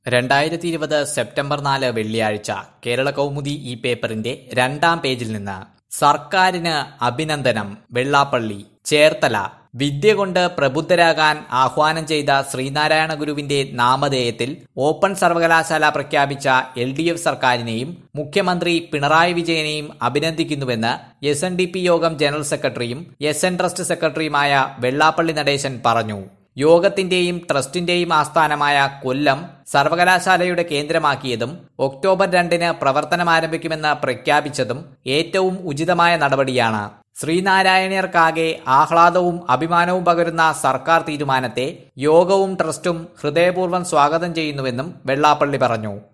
രണ്ടായിരത്തി ഇരുപത് സെപ്റ്റംബർ നാല് വെള്ളിയാഴ്ച കേരള കൗമുദി ഈ പേപ്പറിന്റെ രണ്ടാം പേജിൽ നിന്ന് സർക്കാരിന് അഭിനന്ദനം വെള്ളാപ്പള്ളി ചേർത്തല വിദ്യ കൊണ്ട് പ്രബുദ്ധരാകാൻ ആഹ്വാനം ചെയ്ത ശ്രീനാരായണ ഗുരുവിന്റെ നാമധേയത്തിൽ ഓപ്പൺ സർവകലാശാല പ്രഖ്യാപിച്ച എൽ ഡി എഫ് സർക്കാരിനെയും മുഖ്യമന്ത്രി പിണറായി വിജയനെയും അഭിനന്ദിക്കുന്നുവെന്ന് എസ് എൻ ഡി പി യോഗം ജനറൽ സെക്രട്ടറിയും എസ് എൻ ട്രസ്റ്റ് സെക്രട്ടറിയുമായ വെള്ളാപ്പള്ളി നടേശൻ പറഞ്ഞു യോഗത്തിന്റെയും ട്രസ്റ്റിന്റെയും ആസ്ഥാനമായ കൊല്ലം സർവകലാശാലയുടെ കേന്ദ്രമാക്കിയതും ഒക്ടോബർ രണ്ടിന് പ്രവർത്തനം ആരംഭിക്കുമെന്ന് പ്രഖ്യാപിച്ചതും ഏറ്റവും ഉചിതമായ നടപടിയാണ് ശ്രീനാരായണീയർക്കാകെ ആഹ്ലാദവും അഭിമാനവും പകരുന്ന സർക്കാർ തീരുമാനത്തെ യോഗവും ട്രസ്റ്റും ഹൃദയപൂർവ്വം സ്വാഗതം ചെയ്യുന്നുവെന്നും വെള്ളാപ്പള്ളി പറഞ്ഞു